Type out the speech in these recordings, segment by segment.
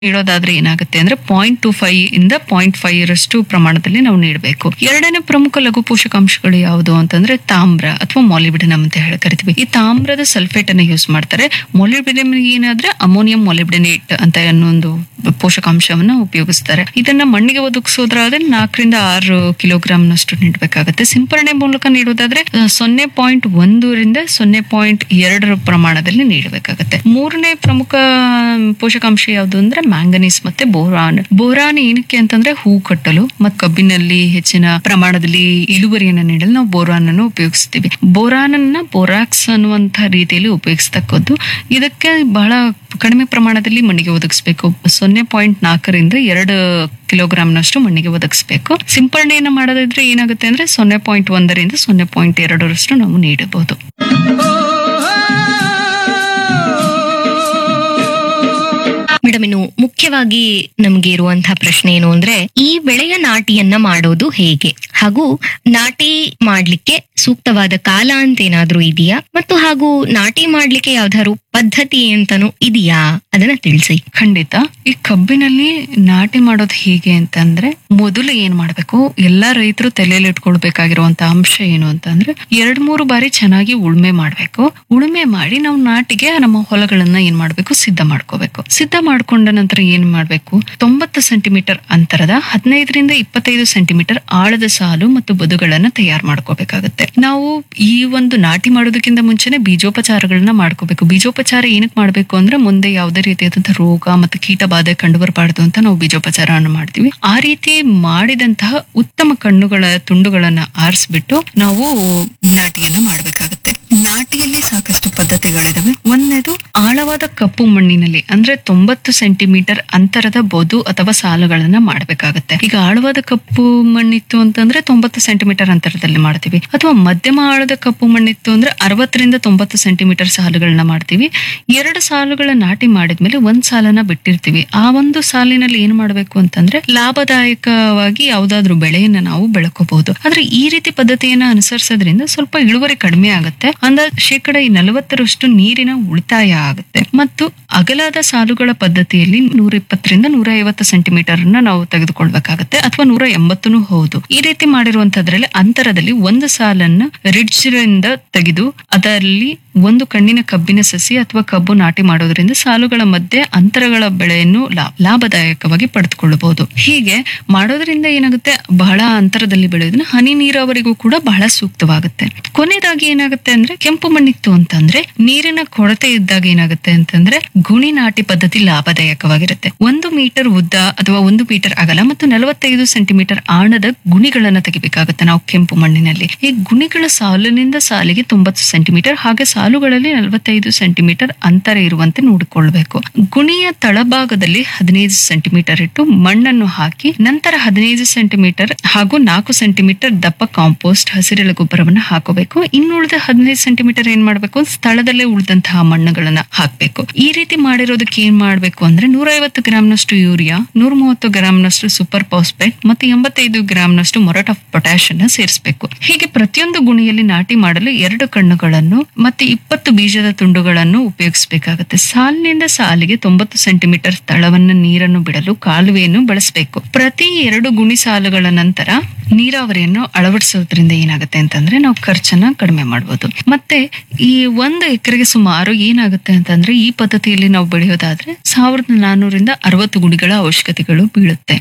ನೀಡೋದಾದ್ರೆ ಏನಾಗುತ್ತೆ ಅಂದ್ರೆ point two five ಇಂದ ಪಾಯಿಂಟ್ ಫೈವ್ ರಷ್ಟು ಪ್ರಮಾಣದಲ್ಲಿ ನಾವು ನೀಡಬೇಕು ಎರಡನೇ ಪ್ರಮುಖ ಲಘು ಪೋಷಕಾಂಶಗಳು ಯಾವುದು ಅಂತಂದ್ರೆ ತಾಮ್ರ ಅಥವಾ ಮಾಲಿಬ್ಡಿನಮ್ ಅಂತ ಹೇಳಿ ಕರಿತೀವಿ ಈ ತಾಮ್ರದ ಸಲ್ಫೇಟ್ ಅನ್ನ ಯೂಸ್ ಮಾಡ್ತಾರೆ ಮಾಲಿಬ್ಡಿನಮ್ ಏನಾದ್ರೆ ಅಮೋನಿಯಂ ಮಾಲಿಬ್ಡಿನೇಟ್ ಅಂತ ಅನ್ನೋ ಒಂದು ಪೋಷಕಾಂಶವನ್ನ ಉಪಯೋಗಿಸ್ತಾರೆ ಇದನ್ನ ಮಣ್ಣಿಗೆ ಒದಗಿಸೋದ್ರಾದ್ರೆ ನಾಲ್ಕರಿಂದ ಆರು ಕಿಲೋಗ್ರಾಮ್ ನಷ್ಟು ನೀಡಬೇಕಾಗುತ್ತೆ ಸಿಂಪರಣೆ ಮೂಲಕ ನೀಡೋದಾದ್ರೆ ಆ, ಸೊನ್ನೆ ಪಾಯಿಂಟ್ ಒಂದರಿಂದ ಸೊನ್ನೆ ಪಾಯಿಂಟ್ ಎರಡರ ಪ್ರಮಾಣದಲ್ಲಿ ನೀಡಬೇಕಾಗುತ್ತೆ ಮೂರನೇ ಪ್ರಮುಖ ಪೋಷಕಾಂಶ ಯಾವುದು ಅಂದ್ರೆ ಮ್ಯಾಂಗನೀಸ್ ಮತ್ತೆ ಬೋರಾನ್ ಬೋರಾನ್ ಏನಕ್ಕೆ ಅಂತಂದ್ರೆ ಹೂ ಕಟ್ಟಲು ಮತ್ತು ಕಬ್ಬಿನಲ್ಲಿ ಹೆಚ್ಚಿನ ಪ್ರಮಾಣದಲ್ಲಿ ಇಳುವರಿಯನ್ನು ನೀಡಲು ನಾವು ಬೋರಾನ್ ಅನ್ನು ಉಪಯೋಗಿಸ್ತೀವಿ ಬೋರಾನ್ ಅನ್ನ ಬೋರಾಕ್ಸ್ ಅನ್ನುವಂತ ರೀತಿಯಲ್ಲಿ ಉಪಯೋಗಿಸ್ತಕ್ಕದ್ದು ಇದಕ್ಕೆ ಬಹಳ ಕಡಿಮೆ ಪ್ರಮಾಣದಲ್ಲಿ ಮಣ್ಣಿಗೆ ಒದಗಿಸಬೇಕು ಸೊನ್ನೆ ಪಾಯಿಂಟ್ ನಾಲ್ಕರಿಂದ ಎರಡು ಕಿಲೋಗ್ರಾಮ್ನಷ್ಟು ಮಣ್ಣಿಗೆ ಒದಗಿಸಬೇಕು ಸಿಂಪರಣೆಯನ್ನು ಮಾಡೋದಿದ್ರೆ ಏನಾಗುತ್ತೆ ಅಂದ್ರೆ ಸೊನ್ನೆ ಪಾಯಿಂಟ್ ಒಂದರಿಂದ ಸೊನ್ನೆ ಪಾಯಿಂಟ್ ಎರಡರಷ್ಟು ನಾವು ನೀಡಬಹುದು ಮೇಡಮ್ ಇನ್ನು ಮುಖ್ಯವಾಗಿ ನಮ್ಗೆ ಇರುವಂತಹ ಪ್ರಶ್ನೆ ಏನು ಅಂದ್ರೆ ಈ ಬೆಳೆಯ ನಾಟಿಯನ್ನ ಮಾಡೋದು ಹೇಗೆ ಹಾಗೂ ನಾಟಿ ಮಾಡ್ಲಿಕ್ಕೆ ಸೂಕ್ತವಾದ ಕಾಲ ಅಂತ ಏನಾದ್ರೂ ಇದೆಯಾ ಮತ್ತು ಹಾಗೂ ನಾಟಿ ಮಾಡ್ಲಿಕ್ಕೆ ಯಾವ್ದಾದ್ರು ಪದ್ಧತಿ ಅಂತಾನು ಇದೆಯಾ ಅದನ್ನ ತಿಳಿಸಿ ಖಂಡಿತ ಈ ಕಬ್ಬಿನಲ್ಲಿ ನಾಟಿ ಮಾಡೋದು ಹೇಗೆ ಅಂತಂದ್ರೆ ಮೊದಲು ಏನ್ ಮಾಡ್ಬೇಕು ಎಲ್ಲಾ ರೈತರು ತಲೆಯಲ್ಲಿ ಇಟ್ಕೊಳ್ಬೇಕಾಗಿರುವಂತ ಅಂಶ ಏನು ಅಂತಂದ್ರೆ ಎರಡ್ ಮೂರು ಬಾರಿ ಚೆನ್ನಾಗಿ ಉಳುಮೆ ಮಾಡ್ಬೇಕು ಉಳುಮೆ ಮಾಡಿ ನಾವು ನಾಟಿಗೆ ನಮ್ಮ ಹೊಲಗಳನ್ನ ಏನ್ ಮಾಡ್ಬೇಕು ಸಿದ್ಧ ಮಾಡ್ಕೋಬೇಕು ಸಿದ್ಧ ಮಾಡ್ಕೊಂಡ ನಂತರ ಏನ್ ಮಾಡ್ಬೇಕು ತೊಂಬತ್ತು ಸೆಂಟಿಮೀಟರ್ ಅಂತರದ ಹದಿನೈದರಿಂದ ಇಪ್ಪತ್ತೈದು ಸೆಂಟಿಮೀಟರ್ ಆಳದ ಸಾಲು ಮತ್ತು ಬದುಗಳನ್ನ ತಯಾರು ಮಾಡ್ಕೋಬೇಕಾಗುತ್ತೆ ನಾವು ಈ ಒಂದು ನಾಟಿ ಮಾಡೋದಕ್ಕಿಂತ ಮುಂಚೆನೆ ಬೀಜೋಪಚಾರಗಳನ್ನ ಮಾಡ್ಕೋಬೇಕು ಬೀಜೋಪಚಾರ ಏನಕ್ಕೆ ಮಾಡ್ಬೇಕು ಅಂದ್ರೆ ಮುಂದೆ ಯಾವುದೇ ರೀತಿಯಾದಂತಹ ರೋಗ ಮತ್ತು ಕೀಟ ಬಾಧೆ ಕಂಡು ಬರಬಾರ್ದು ಅಂತ ನಾವು ಬೀಜೋಪಚಾರವನ್ನು ಮಾಡ್ತೀವಿ ಆ ರೀತಿ ಮಾಡಿದಂತಹ ಉತ್ತಮ ಕಣ್ಣುಗಳ ತುಂಡುಗಳನ್ನ ಆರಿಸ್ಬಿಟ್ಟು ನಾವು ನಾಟಿಯನ್ನ ಮಾಡಬೇಕಾಗುತ್ತೆ ನಾಟಿಯಲ್ಲಿ ಸಾಕಷ್ಟು ಪದ್ಧತಿಗಳಿದಾವೆ ಒಂದನೇದು ಆಳವಾದ ಕಪ್ಪು ಮಣ್ಣಿನಲ್ಲಿ ಅಂದ್ರೆ ತೊಂಬತ್ತು ಸೆಂಟಿಮೀಟರ್ ಅಂತರದ ಬದು ಅಥವಾ ಸಾಲುಗಳನ್ನ ಮಾಡಬೇಕಾಗುತ್ತೆ ಈಗ ಆಳವಾದ ಕಪ್ಪು ಮಣ್ಣಿತ್ತು ಅಂತಂದ್ರೆ ತೊಂಬತ್ತು ಸೆಂಟಿಮೀಟರ್ ಅಂತರದಲ್ಲಿ ಮಾಡ್ತೀವಿ ಅಥವಾ ಮಧ್ಯಮ ಆಳದ ಕಪ್ಪು ಮಣ್ಣಿತ್ತು ಅಂದ್ರೆ ಅರವತ್ತರಿಂದ ತೊಂಬತ್ತು ಸೆಂಟಿಮೀಟರ್ ಸಾಲುಗಳನ್ನ ಮಾಡ್ತೀವಿ ಎರಡು ಸಾಲುಗಳ ನಾಟಿ ಮಾಡಿದ್ಮೇಲೆ ಒಂದ್ ಸಾಲನ್ನ ಬಿಟ್ಟಿರ್ತೀವಿ ಆ ಒಂದು ಸಾಲಿನಲ್ಲಿ ಏನ್ ಮಾಡ್ಬೇಕು ಅಂತಂದ್ರೆ ಲಾಭದಾಯಕವಾಗಿ ಯಾವ್ದಾದ್ರು ಬೆಳೆಯನ್ನ ನಾವು ಬೆಳ್ಕೋಬಹುದು ಆದ್ರೆ ಈ ರೀತಿ ಪದ್ಧತಿಯನ್ನ ಅನುಸರಿಸೋದ್ರಿಂದ ಸ್ವಲ್ಪ ಇಳುವರಿ ಕಡಿಮೆ ಆಗುತ್ತೆ ಅಂದಾಜ್ ಶೇಕಡ ಈ ನಲವತ್ತರಷ್ಟು ನೀರಿನ ಉಳಿತಾಯ ಆಗುತ್ತೆ ಮತ್ತು ಅಗಲಾದ ಸಾಲುಗಳ ಪದ್ಧತಿಯಲ್ಲಿ ನೂರ ಇಪ್ಪತ್ತರಿಂದ ನೂರ ಐವತ್ತು ಸೆಂಟಿಮೀಟರ್ ನ ನಾವು ತೆಗೆದುಕೊಳ್ಬೇಕಾಗತ್ತೆ ಅಥವಾ ನೂರ ಎಂಬತ್ತೂ ಹೌದು ಈ ರೀತಿ ಮಾಡಿರುವಂತದ್ರಲ್ಲಿ ಅಂತರದಲ್ಲಿ ಒಂದು ಸಾಲನ್ನ ರಿಡ್ಜ್ ರಿಂದ ತೆಗೆದು ಅದರಲ್ಲಿ ಒಂದು ಕಣ್ಣಿನ ಕಬ್ಬಿನ ಸಸಿ ಅಥವಾ ಕಬ್ಬು ನಾಟಿ ಮಾಡೋದ್ರಿಂದ ಸಾಲುಗಳ ಮಧ್ಯೆ ಅಂತರಗಳ ಬೆಳೆಯನ್ನು ಲಾ- ಲಾಭದಾಯಕವಾಗಿ ಪಡೆದುಕೊಳ್ಳಬಹುದು ಹೀಗೆ ಮಾಡೋದ್ರಿಂದ ಏನಾಗುತ್ತೆ ಬಹಳ ಅಂತರದಲ್ಲಿ ಬೆಳೆಯೋದನ್ನ ಹನಿ ನೀರಾವರಿಗೂ ಕೂಡ ಬಹಳ ಸೂಕ್ತವಾಗುತ್ತೆ ಕೊನೆಯದಾಗಿ ಏನಾಗುತ್ತೆ ಅಂದ್ರೆ ಕೆಂಪು ಮಣ್ಣಿತ್ತು ಅಂತಂದ್ರೆ ನೀರಿನ ಕೊರತೆ ಇದ್ದಾಗ ಏನಾಗುತ್ತೆ ಅಂತಂದ್ರೆ ಗುಣಿ ನಾಟಿ ಪದ್ಧತಿ ಲಾಭದಾಯಕವಾಗಿರುತ್ತೆ ಒಂದು ಮೀಟರ್ ಉದ್ದ ಅಥವಾ ಒಂದು ಮೀಟರ್ ಅಗಲ ಮತ್ತು ನಲವತ್ತೈದು ಸೆಂಟಿಮೀಟರ್ ಆಳದ ಗುಣಿಗಳನ್ನ ತೆಗಿಬೇಕಾಗುತ್ತೆ ನಾವು ಕೆಂಪು ಮಣ್ಣಿನಲ್ಲಿ ಈ ಗುಣಿಗಳ ಸಾಲಿನಿಂದ ಸಾಲಿಗೆ ತೊಂಬತ್ತು ಸೆಂಟಿಮೀಟರ್ ಹಾಗೆ ಸಾಲುಗಳಲ್ಲಿ ನಲವತ್ತೈದು ಸೆಂಟಿಮೀಟರ್ ಅಂತರ ಇರುವಂತೆ ನೋಡಿಕೊಳ್ಬೇಕು ಗುಣಿಯ ತಳಭಾಗದಲ್ಲಿ ಹದಿನೈದು ಸೆಂಟಿಮೀಟರ್ ಇಟ್ಟು ಮಣ್ಣನ್ನು ಹಾಕಿ ನಂತರ ಹದಿನೈದು ಸೆಂಟಿಮೀಟರ್ ಹಾಗೂ ನಾಲ್ಕು ಸೆಂಟಿಮೀಟರ್ ದಪ್ಪ ಕಾಂಪೋಸ್ಟ್ ಹಸಿರೆಲೆ ಗೊಬ್ಬರವನ್ನ ಹಾಕೋಬೇಕು ಇನ್ನುಳಿದ ಹದಿನೈದು ಸೆಂಟಿಮೀಟರ್ ಏನ್ ಮಾಡ್ಬೇಕು ಸ್ಥಳದಲ್ಲೇ ಉಳಿದಂತಹ ಮಣ್ಣುಗಳನ್ನ ಹಾಕ್ಬೇಕು ಈ ರೀತಿ ಮಾಡಿರೋದಕ್ಕೆ ಏನ್ ಮಾಡ್ಬೇಕು ಅಂದ್ರೆ ನೂರ ಐವತ್ತು ಗ್ರಾಮ್ನಷ್ಟು ಯೂರಿಯಾ ನೂರ ಮೂವತ್ತು ಗ್ರಾಮ್ನಷ್ಟು ಸೂಪರ್ ಫಾಸ್ಫೇಟ್ ಮತ್ತು ಎಂಬತ್ತೈದು ಗ್ರಾಮ್ನಷ್ಟು ಮೊರಟ್ ಆಫ್ ಪೊಟ್ಯಾಶ್ ಅನ್ನ ಸೇರಿಸಬೇಕು ಹೀಗೆ ಪ್ರತಿಯೊಂದು ಗುಣಿಯಲ್ಲಿ ನಾಟಿ ಮಾಡಲು ಎರಡು ಕಣ್ಣುಗಳನ್ನು ಮತ್ತೆ ಇಪ್ಪತ್ತು ಬೀಜದ ತುಂಡುಗಳನ್ನು ಉಪಯೋಗಿಸಬೇಕಾಗುತ್ತೆ ಸಾಲಿನಿಂದ ಸಾಲಿಗೆ ತೊಂಬತ್ತು ಸೆಂಟಿಮೀಟರ್ ಸ್ಥಳವನ್ನು ನೀರನ್ನು ಬಿಡಲು ಕಾಲುವೆಯನ್ನು ಬಳಸಬೇಕು ಪ್ರತಿ ಎರಡು ಗುಣಿ ಸಾಲುಗಳ ನಂತರ ನೀರಾವರಿಯನ್ನು ಅಳವಡಿಸೋದ್ರಿಂದ ಏನಾಗುತ್ತೆ ಅಂತಂದ್ರೆ ನಾವು ಖರ್ಚನ್ನ ಕಡಿಮೆ ಮಾಡಬಹುದು ಮತ್ತೆ ಈ ಒಂದು ಎಕರೆಗೆ ಸುಮಾರು ಏನಾಗುತ್ತೆ ಅಂತಂದ್ರೆ ಈ ಪದ್ಧತಿಯಲ್ಲಿ ನಾವು ಬೆಳೆಯೋದಾದ್ರೆ ಸಾವಿರದ ನಾನೂರಿಂದ ಅರವತ್ತು ಗುಣಿಗಳ ಅವಶ್ಯಕತೆಗಳು ಬೀಳುತ್ತೆ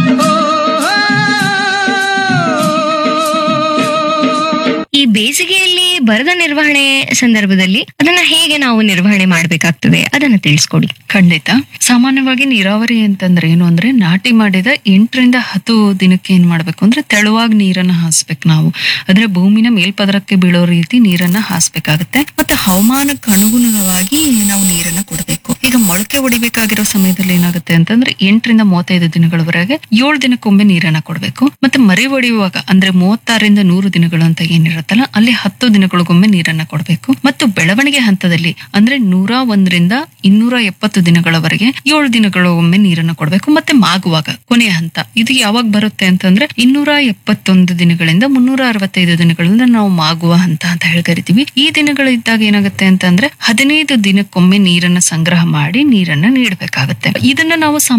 ಈ ಬೇಸಿಗೆಯಲ್ಲಿ ಬರದ ನಿರ್ವಹಣೆ ಸಂದರ್ಭದಲ್ಲಿ ಅದನ್ನ ಹೇಗೆ ನಾವು ನಿರ್ವಹಣೆ ಮಾಡ್ಬೇಕಾಗ್ತದೆ ಅದನ್ನ ತಿಳಿಸ್ಕೊಡಿ ಖಂಡಿತ ಸಾಮಾನ್ಯವಾಗಿ ನೀರಾವರಿ ಅಂತಂದ್ರೆ ಏನು ಅಂದ್ರೆ ನಾಟಿ ಮಾಡಿದ ಎಂಟರಿಂದ ಹತ್ತು ದಿನಕ್ಕೆ ಏನ್ ಮಾಡ್ಬೇಕು ಅಂದ್ರೆ ತೆಳುವಾಗಿ ನೀರನ್ನ ಹಾಸ್ಬೇಕು ನಾವು ಅಂದ್ರೆ ಭೂಮಿನ ಮೇಲ್ಪದರಕ್ಕೆ ಬೀಳೋ ರೀತಿ ನೀರನ್ನ ಹಾಸ್ಬೇಕಾಗತ್ತೆ ಮತ್ತೆ ಹವಾಮಾನಕ್ಕೆ ಅನುಗುಣವಾಗಿ ನಾವು ನೀರನ್ನ ಕೊಡಬೇಕು ಈಗ ಮೊಳಕೆ ಹೊಡಿಬೇಕಾಗಿರೋ ಸಮಯದಲ್ಲಿ ಏನಾಗುತ್ತೆ ಅಂತಂದ್ರೆ ಎಂಟರಿಂದ ಮೂವತ್ತೈದು ದಿನಗಳವರೆಗೆ ಏಳು ದಿನಕ್ಕೊಮ್ಮೆ ನೀರನ್ನ ಕೊಡಬೇಕು ಮತ್ತೆ ಮರಿ ಹೊಡೆಯುವಾಗ ಅಂದ್ರೆ ಮೂವತ್ತಾರರಿಂದ ನೂರು ದಿನಗಳು ಅಂತ ಏನಿರುತ್ತಲ್ಲ ಅಲ್ಲಿ ಹತ್ತು ದಿನಕ್ಕೆ ದಿನಗಳಿಗೊಮ್ಮೆ ನೀರನ್ನ ಕೊಡಬೇಕು ಮತ್ತು ಬೆಳವಣಿಗೆ ಹಂತದಲ್ಲಿ ಅಂದ್ರೆ ನೂರ ಒಂದರಿಂದ ಇನ್ನೂರ ಎಪ್ಪತ್ತು ದಿನಗಳವರೆಗೆ ಏಳು ದಿನಗಳೊಮ್ಮೆ ನೀರನ್ನು ಕೊಡಬೇಕು ಮತ್ತೆ ಮಾಗುವಾಗ ಕೊನೆಯ ಹಂತ ಇದು ಯಾವಾಗ ಬರುತ್ತೆ ಅಂತಂದ್ರೆ ಇನ್ನೂರ ಎಪ್ಪತ್ತೊಂದು ದಿನಗಳಿಂದ ಮುನ್ನೂರ ಅರವತ್ತೈದು ದಿನಗಳಿಂದ ನಾವು ಮಾಗುವ ಹಂತ ಅಂತ ಹೇಳಿ ಕರಿತೀವಿ ಈ ದಿನಗಳಿದ್ದಾಗ ಏನಾಗುತ್ತೆ ಅಂತಂದ್ರೆ ಹದಿನೈದು ದಿನಕ್ಕೊಮ್ಮೆ ನೀರನ್ನ ಸಂಗ್ರಹ ಮಾಡಿ ನೀರನ್ನ ನೀಡಬೇಕಾಗುತ್ತೆ ಇದನ್ನ ನಾವು